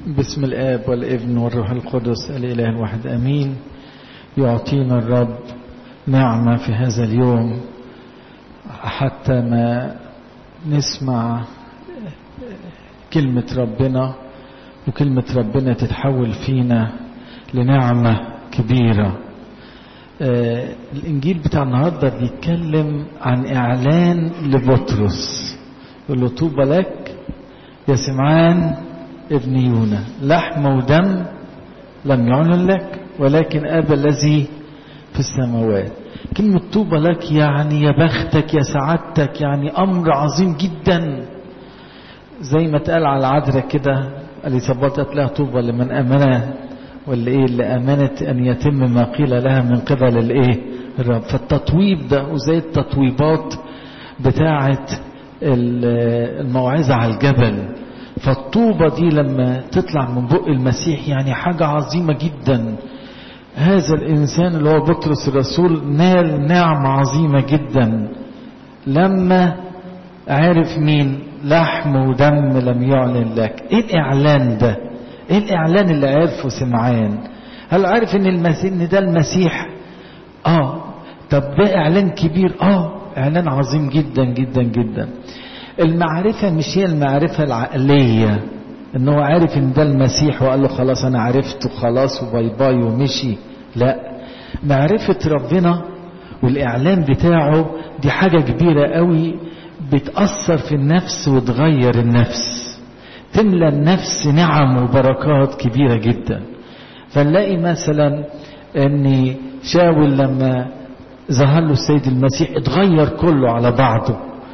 بسم الآب والابن والروح القدس الإله الواحد أمين يعطينا الرب نعمة في هذا اليوم حتى ما نسمع كلمة ربنا وكلمة ربنا تتحول فينا لنعمة كبيرة آه الإنجيل بتاع النهاردة بيتكلم عن إعلان لبطرس يقول له طوبى لك يا سمعان ابن يونا لحم ودم لم يعلن لك ولكن أبا الذي في السماوات كلمة طوبى لك يعني يا بختك يا سعادتك يعني أمر عظيم جدا زي ما اتقال على العذراء كده اليصابات قالت لها طوبى لمن امنها واللي ايه اللي امنت ان يتم ما قيل لها من قبل الايه الرب فالتطويب ده وزي التطويبات بتاعه الموعظه على الجبل فالطوبه دي لما تطلع من بق المسيح يعني حاجه عظيمه جدا هذا الانسان اللي هو بطرس الرسول نال نعمه عظيمه جدا لما عرف مين لحم ودم لم يعلن لك ايه الاعلان ده ايه الاعلان اللي عرفه سمعان هل عارف ان المسيح ان ده المسيح اه طب ده اعلان كبير اه اعلان عظيم جدا جدا جدا المعرفه مش هي المعرفه العقليه ان هو عارف ان ده المسيح وقال له خلاص انا عرفته خلاص وباي باي ومشي لا معرفه ربنا والاعلان بتاعه دي حاجه كبيره قوي بتأثر في النفس وتغير النفس تملى النفس نعم وبركات كبيرة جدا فنلاقي مثلا ان شاول لما ظهر له السيد المسيح اتغير كله على بعضه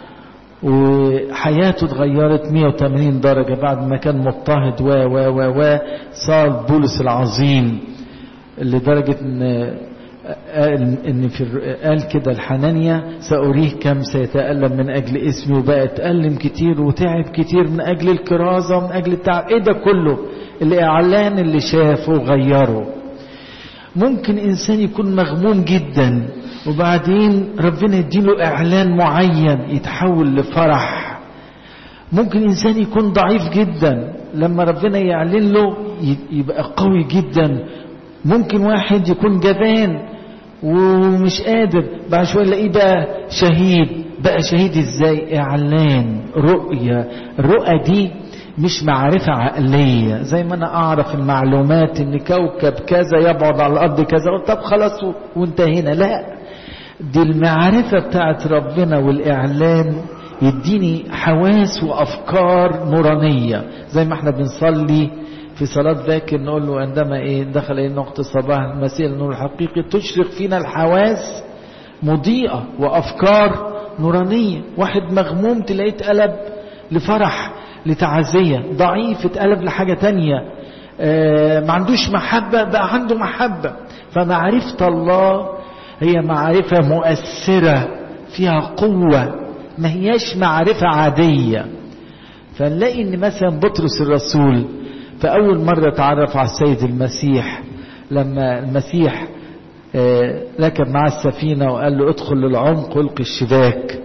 وحياته اتغيرت 180 درجة بعد ما كان مضطهد و و و و صار بولس العظيم لدرجة ان قال ان في قال كده الحنانيا سأريه كم سيتألم من أجل اسمي وبقى اتألم كتير وتعب كتير من أجل الكرازة ومن أجل التعب ايه ده كله الإعلان اللي شافه غيره ممكن إنسان يكون مغموم جدا وبعدين ربنا يديله إعلان معين يتحول لفرح ممكن إنسان يكون ضعيف جدا لما ربنا يعلن له يبقى قوي جدا ممكن واحد يكون جبان ومش قادر بعد شويه نلاقيه بقى شهيد بقى شهيد ازاي اعلان رؤيه الرؤى دي مش معرفة عقلية زي ما أنا أعرف المعلومات إن كوكب كذا يبعد على الأرض كذا طب خلاص وانتهينا لا دي المعرفة بتاعت ربنا والإعلان يديني حواس وأفكار نورانية زي ما احنا بنصلي في صلاة ذاكر نقول له عندما ايه دخل ايه نقطة صباح المسيح النور الحقيقي تشرق فينا الحواس مضيئة وأفكار نورانية واحد مغموم تلاقيه اتقلب لفرح لتعزية ضعيف اتقلب لحاجة تانية اه ما عندوش محبة بقى عنده محبة فمعرفة الله هي معرفة مؤثرة فيها قوة ما هياش معرفة عادية فنلاقي ان مثلا بطرس الرسول فأول مرة تعرف على السيد المسيح لما المسيح ركب معاه السفينة وقال له ادخل للعمق والقي الشباك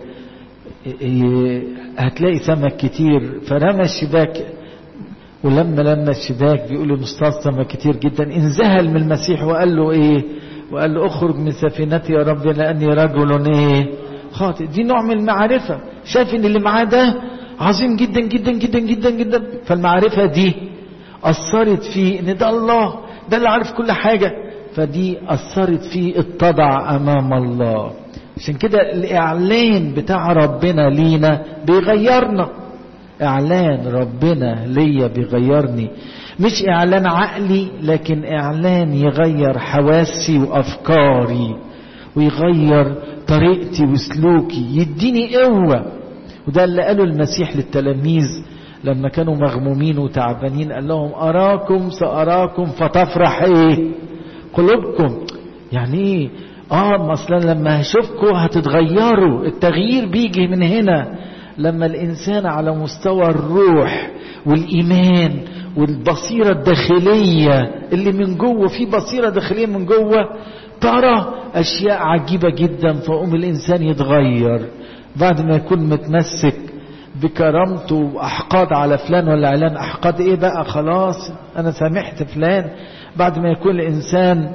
هتلاقي سمك كتير فرمى الشباك ولما لما الشباك بيقول له نصطاد سمك كتير جدا انذهل من المسيح وقال له ايه وقال له اخرج من سفينتي يا رب لاني رجل ايه خاطئ دي نوع من المعرفة شايف ان اللي معاه ده عظيم جدا جدا جدا جدا جدا فالمعرفة دي أثرت فيه إن ده الله ده اللي عارف كل حاجة فدي أثرت فيه اتضع أمام الله عشان كده الإعلان بتاع ربنا لينا بيغيرنا إعلان ربنا ليا بيغيرني مش إعلان عقلي لكن إعلان يغير حواسي وأفكاري ويغير طريقتي وسلوكي يديني قوة وده اللي قاله المسيح للتلاميذ لما كانوا مغمومين وتعبانين قال لهم أراكم سأراكم فتفرح إيه قلوبكم يعني إيه آه مثلا لما هشوفكم هتتغيروا التغيير بيجي من هنا لما الإنسان على مستوى الروح والإيمان والبصيرة الداخلية اللي من جوه في بصيرة داخلية من جوه ترى أشياء عجيبة جدا فقوم الإنسان يتغير بعد ما يكون متمسك بكرامته واحقاد على فلان ولا علان احقاد ايه بقى خلاص انا سامحت فلان بعد ما يكون الانسان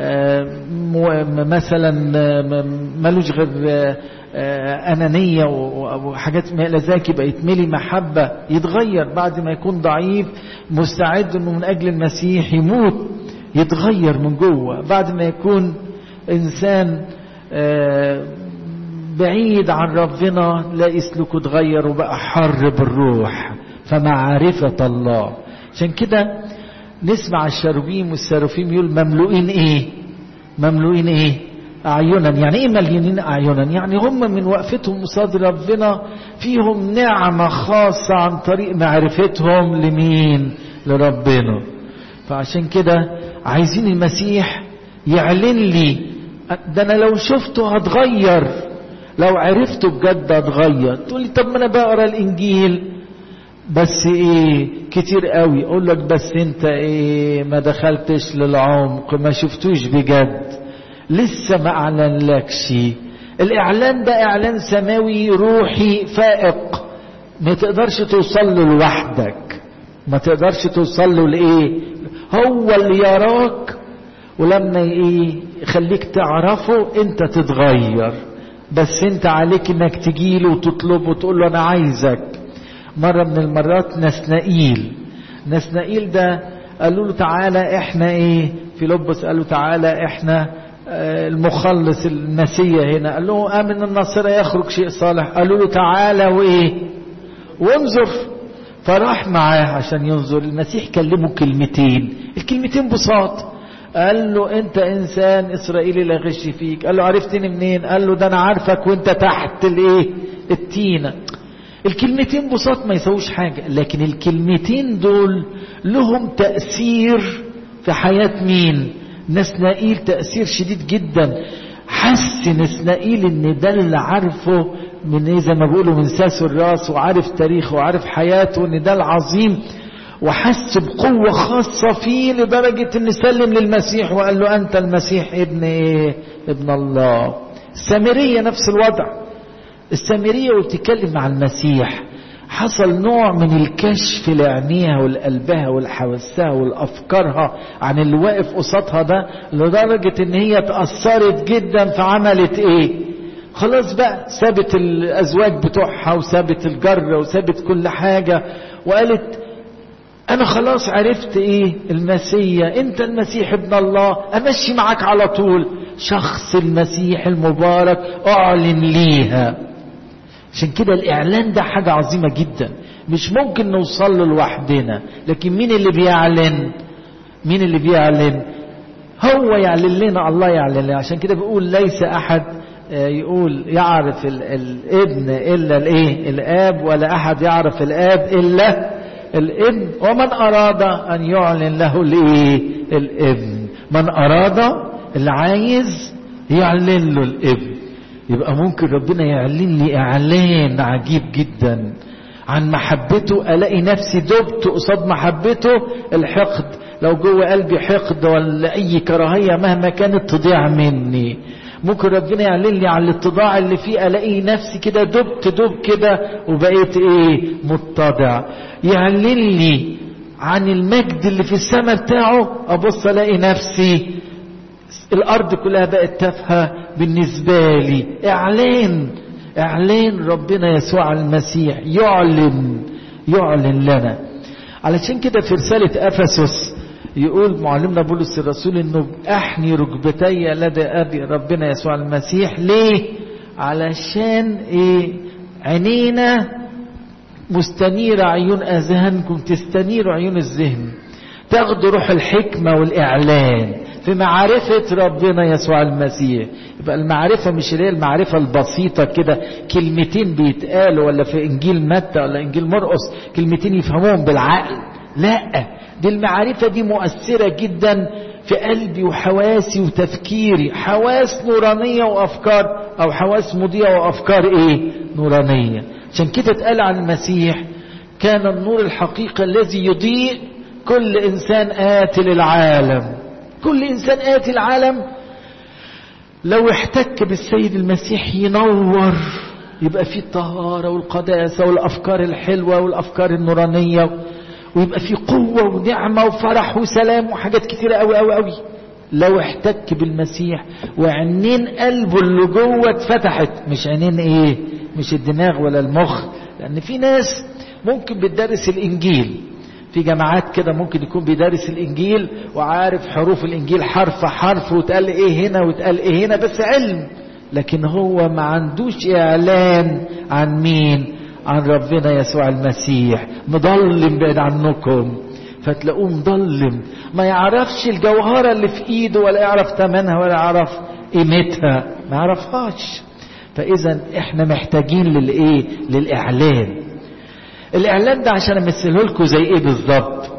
مثلا ملوش غير أنانية وحاجات ما إلى ذلك يبقى يتملي محبة يتغير بعد ما يكون ضعيف مستعد إنه من أجل المسيح يموت يتغير من جوه بعد ما يكون إنسان بعيد عن ربنا لا يسلكه اتغير وبقى حر بالروح فمعرفة الله عشان كده نسمع الشروبيم والسرافيم يقول مملوئين ايه مملوئين ايه اعينا يعني ايه مليانين اعينا يعني هم من وقفتهم قصاد ربنا فيهم نعمة خاصة عن طريق معرفتهم لمين لربنا فعشان كده عايزين المسيح يعلن لي ده انا لو شفته هتغير لو عرفته بجد هتغير تقول لي طب ما انا بقرا الانجيل بس ايه كتير قوي اقول لك بس انت ايه ما دخلتش للعمق ما شفتوش بجد لسه ما اعلنلكش الاعلان ده اعلان سماوي روحي فائق ما تقدرش توصل له لوحدك ما تقدرش توصل له لايه هو اللي يراك ولما ايه يخليك تعرفه انت تتغير بس انت عليك انك تجيله وتطلبه وتقول له انا عايزك مرة من المرات نسنائيل نسنائيل ده قالوا له تعالى احنا ايه في لبس قالوا تعالى احنا اه المخلص المسيح هنا قال له امن الناصرة يخرج شيء صالح قالوا له تعالى وايه وانظر فراح معاه عشان ينظر المسيح كلمه كلمتين الكلمتين بساط قال له انت انسان اسرائيلي لا غش فيك قال له عرفتني منين قال له ده انا عارفك وانت تحت الايه التينه الكلمتين بساط ما يسووش حاجة لكن الكلمتين دول لهم تأثير في حياة مين نسنائيل تأثير شديد جدا حس نسنائيل ان ده اللي عارفه من ايه زي ما بيقولوا من ساس الراس وعارف تاريخه وعارف حياته ان ده العظيم وحس بقوة خاصة فيه لدرجة ان سلم للمسيح وقال له انت المسيح ابن ايه ابن الله السامرية نفس الوضع السامرية وبتتكلم مع المسيح حصل نوع من الكشف لعينيها ولقلبها ولحواسها ولأفكارها عن اللي واقف قصادها ده لدرجة ان هي تأثرت جدا فعملت ايه خلاص بقى سابت الازواج بتوعها وسابت الجرة وسابت كل حاجة وقالت انا خلاص عرفت ايه المسيح انت المسيح ابن الله امشي معاك على طول شخص المسيح المبارك اعلن ليها عشان كده الاعلان ده حاجة عظيمة جدا مش ممكن نوصل له لوحدنا لكن مين اللي بيعلن مين اللي بيعلن هو يعلن لنا الله يعلن لنا عشان كده بيقول ليس احد يقول يعرف الابن الا الايه الاب ولا احد يعرف الاب الا الابن ومن اراد ان يعلن له الايه الابن من اراد اللي عايز يعلن له الابن يبقى ممكن ربنا يعلن لي اعلان عجيب جدا عن محبته الاقي نفسي دبت قصاد محبته الحقد لو جوه قلبي حقد ولا اي كراهيه مهما كانت تضيع مني ممكن ربنا يعلن لي عن الاتضاع اللي فيه الاقي نفسي كده دبت دب كده وبقيت ايه متضع يعلن لي عن المجد اللي في السماء بتاعه ابص الاقي نفسي الارض كلها بقت تافهه بالنسبه لي اعلان اعلان ربنا يسوع المسيح يعلن يعلن لنا علشان كده في رساله افسس يقول معلمنا بولس الرسول انه احني ركبتي لدى ابي ربنا يسوع المسيح ليه علشان ايه عينينا مستنيرة عيون اذهانكم تستنير عيون الذهن تاخدوا روح الحكمة والاعلان في معرفة ربنا يسوع المسيح يبقى المعرفة مش اللي هي المعرفة البسيطة كده كلمتين بيتقالوا ولا في انجيل متى ولا انجيل مرقس كلمتين يفهموهم بالعقل لا دي المعرفة دي مؤثرة جدا في قلبي وحواسي وتفكيري حواس نورانية وأفكار أو حواس مضيئة وأفكار إيه نورانية عشان كده اتقال عن المسيح كان النور الحقيقي الذي يضيء كل إنسان آتي للعالم كل إنسان آتي العالم لو احتك بالسيد المسيح ينور يبقى فيه الطهارة والقداسة والأفكار الحلوة والأفكار النورانية ويبقى فيه قوة ونعمة وفرح وسلام وحاجات كتيرة قوي قوي قوي لو احتك بالمسيح وعينين قلبه اللي جوه اتفتحت مش عينين ايه مش الدماغ ولا المخ لان في ناس ممكن بتدرس الانجيل في جماعات كده ممكن يكون بيدرس الانجيل وعارف حروف الانجيل حرف حرف وتقال ايه هنا وتقال ايه هنا بس علم لكن هو ما عندوش اعلان عن مين عن ربنا يسوع المسيح مضلم بعيد عنكم فتلاقوه مضلم ما يعرفش الجوهرة اللي في ايده ولا يعرف ثمنها ولا يعرف قيمتها ما يعرفهاش فاذا احنا محتاجين للايه للاعلان الاعلان ده عشان امثله لكم زي ايه بالظبط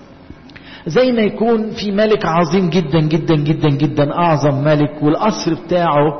زي ما يكون في ملك عظيم جدا جدا جدا جدا اعظم ملك والقصر بتاعه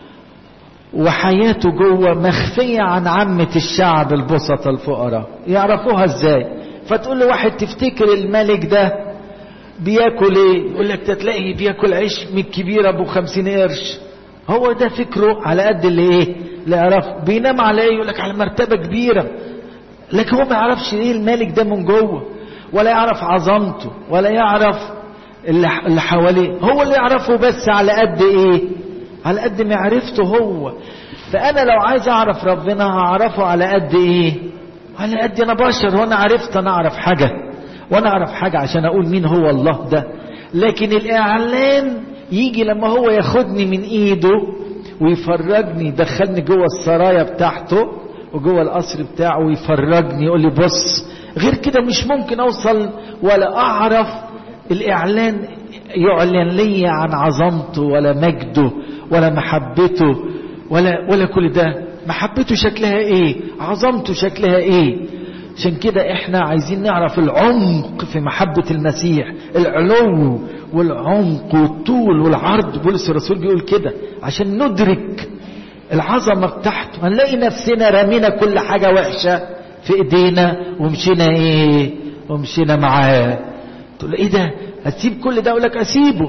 وحياته جوه مخفية عن عامة الشعب البسطة الفقراء يعرفوها ازاي فتقول له واحد تفتكر الملك ده بياكل ايه يقول لك تلاقي بياكل عيش من الكبير ابو خمسين قرش هو ده فكره على قد اللي ايه اللي يعرفه بينام على ايه يقول لك على مرتبة كبيرة لكن هو ما يعرفش ايه الملك ده من جوه ولا يعرف عظمته ولا يعرف اللي حواليه هو اللي يعرفه بس على قد ايه على قد معرفته هو فانا لو عايز اعرف ربنا هعرفه على قد ايه على قد انا بشر وانا عرفت انا اعرف حاجه وانا اعرف حاجه عشان اقول مين هو الله ده لكن الاعلان يجي لما هو ياخدني من ايده ويفرجني يدخلني جوه السرايا بتاعته وجوه القصر بتاعه ويفرجني يقول لي بص غير كده مش ممكن اوصل ولا اعرف الاعلان يعلن لي عن عظمته ولا مجده ولا محبته ولا ولا كل ده محبته شكلها ايه عظمته شكلها ايه عشان كده احنا عايزين نعرف العمق في محبة المسيح العلو والعمق والطول والعرض بولس الرسول بيقول كده عشان ندرك العظمة بتاعته هنلاقي نفسنا رمينا كل حاجة وحشة في ايدينا ومشينا ايه ومشينا معاه تقول ايه ده هتسيب كل ده اقول لك اسيبه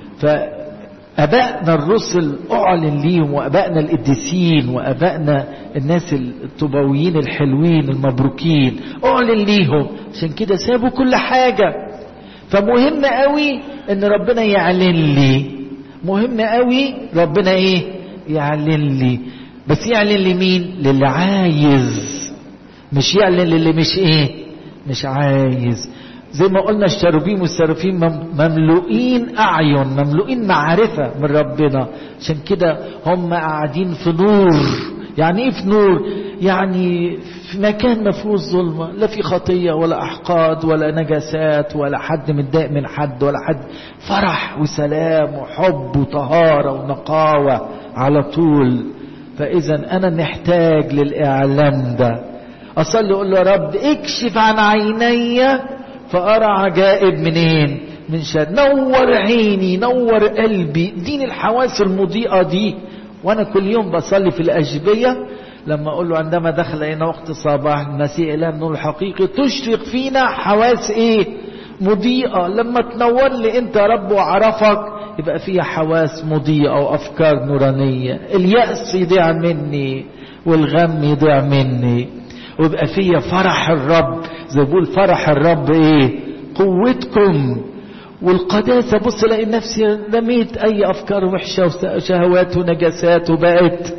فابائنا الرسل اعلن ليهم وابائنا القديسين وابائنا الناس الطوباويين الحلوين المبروكين اعلن ليهم عشان كده سابوا كل حاجه فمهم قوي ان ربنا يعلن لي مهم قوي ربنا ايه يعلن لي بس يعلن لمين للي عايز مش يعلن للي مش ايه مش عايز زي ما قلنا الشاروبيم والسرافيم مملوئين اعين مملوئين معرفه من ربنا عشان كده هم قاعدين في نور يعني ايه في نور يعني في مكان ما فيهوش ظلمه لا في خطيه ولا احقاد ولا نجاسات ولا حد متضايق من حد ولا حد فرح وسلام وحب وطهاره ونقاوه على طول فاذا انا محتاج للاعلان ده اصلي اقول له يا رب اكشف عن عيني فأرى عجائب منين من شد نور عيني نور قلبي دين الحواس المضيئة دي وأنا كل يوم بصلي في الأجبية لما أقول له عندما دخل إلينا وقت الصباح المسيح إلى النور الحقيقي تشرق فينا حواس إيه مضيئة لما تنور لي أنت يا رب وعرفك يبقى فيها حواس مضيئة وأفكار نورانية اليأس يضيع مني والغم يضيع مني ويبقى فيا فرح الرب زي بقول فرح الرب ايه قوتكم والقداسة بص الاقي نفسي رميت اي افكار وحشة وشهوات ونجاسات وبقت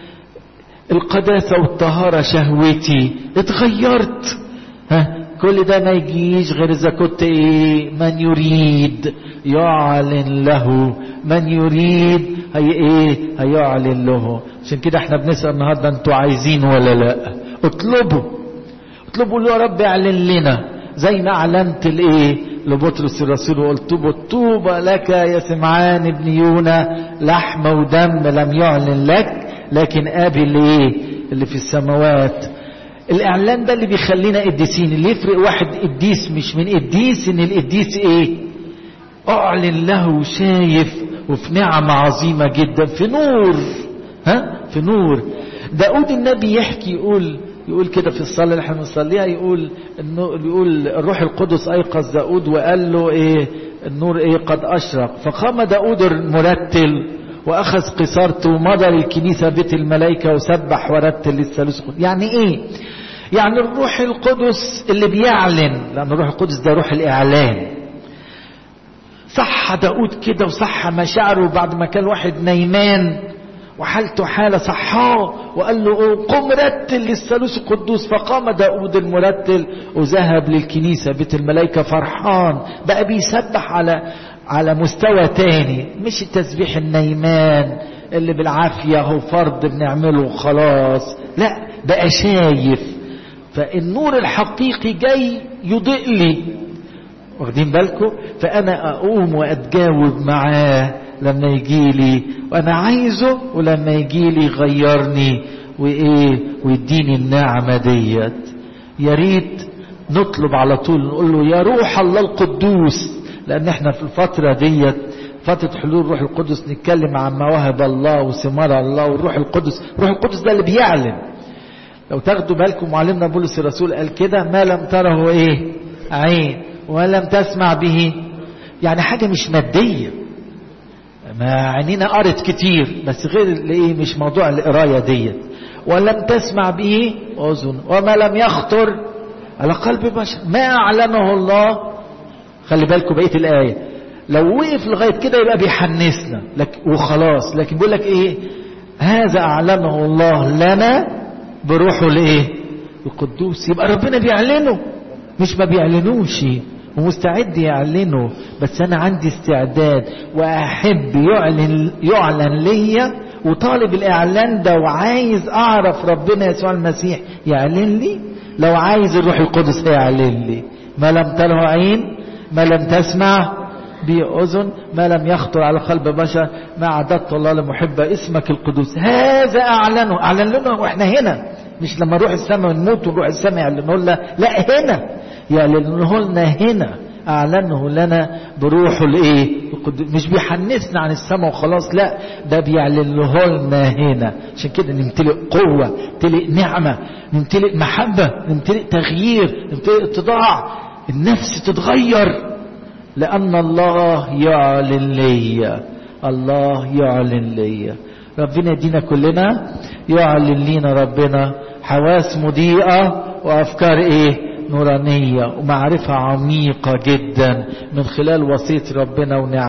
القداسة والطهارة شهوتي اتغيرت ها كل ده ما يجيش غير اذا كنت ايه من يريد يعلن له من يريد هي ايه هيعلن له عشان كده احنا بنسأل النهارده انتوا عايزين ولا لا اطلبوا اطلبوا له يا رب اعلن لنا زي ما اعلنت الايه لبطرس الرسول وقلت له طوبى لك يا سمعان ابن يونا لحم ودم لم يعلن لك لكن ابي اللي ايه اللي في السماوات الاعلان ده اللي بيخلينا قديسين اللي يفرق واحد قديس مش من قديس ان القديس ايه اعلن له شايف وفي نعمة عظيمة جدا في نور ها في نور داود النبي يحكي يقول يقول كده في الصلاة اللي احنا بنصليها يقول انه يقول الروح القدس ايقظ داود وقال له ايه النور ايه قد اشرق فقام داود المرتل واخذ قصارته ومضى للكنيسة بيت الملائكة وسبح ورتل للثالوث يعني ايه يعني الروح القدس اللي بيعلن لان الروح القدس ده روح الاعلان صح داود كده وصح مشاعره بعد ما كان واحد نايمان وحالته حالة صحاه وقال له قم رتل للثالوث القدوس فقام داود المرتل وذهب للكنيسة بيت الملائكة فرحان بقى بيسبح على على مستوى تاني مش التسبيح النيمان اللي بالعافية هو فرض بنعمله وخلاص لا بقى شايف فالنور الحقيقي جاي يضيء لي واخدين بالكم فانا اقوم واتجاوب معاه لما يجي لي وانا عايزه ولما يجي لي يغيرني وايه ويديني النعمه ديت يا ريت نطلب على طول نقول له يا روح الله القدوس لان احنا في الفتره ديت فترة حلول الروح القدس نتكلم عن مواهب الله وثمار الله والروح القدس الروح القدس ده اللي بيعلن لو تاخدوا بالكم معلمنا بولس الرسول قال كده ما لم تره ايه عين ولم تسمع به يعني حاجة مش مادية ما عينينا قرت كتير بس غير الايه مش موضوع القراية ديت ولم تسمع به أذن وما لم يخطر على قلب بشر ما أعلنه الله خلي بالكم بقية الآية لو وقف لغاية كده يبقى بيحنسنا لك وخلاص لكن بيقول لك ايه هذا أعلنه الله لنا بروحه الايه القدوس يبقى ربنا بيعلنه مش ما بيعلنوش ومستعد يعلنه بس انا عندي استعداد واحب يعلن يعلن ليا وطالب الاعلان ده وعايز اعرف ربنا يسوع المسيح يعلن لي لو عايز الروح القدس هيعلن لي ما لم تره عين ما لم تسمع به أذن ما لم يخطر على قلب بشر ما أعددت الله لمحبة اسمك القدوس هذا أعلنه أعلن لنا وإحنا هنا مش لما نروح السماء ونموت ونروح السماء يعلنه لنا لا هنا يعلنه لنا هنا أعلنه لنا بروحه الإيه مش بيحنسنا عن السماء وخلاص لا ده بيعلنه لنا هنا عشان كده نمتلئ قوة نمتلئ نعمة نمتلئ محبة نمتلئ تغيير نمتلئ اتضاع النفس تتغير لأن الله يعلن لي الله يعلن لي ربنا يدينا كلنا يعلن لينا ربنا حواس مضيئة وأفكار إيه نورانية ومعرفة عميقة جدا من خلال وصية ربنا ونعمة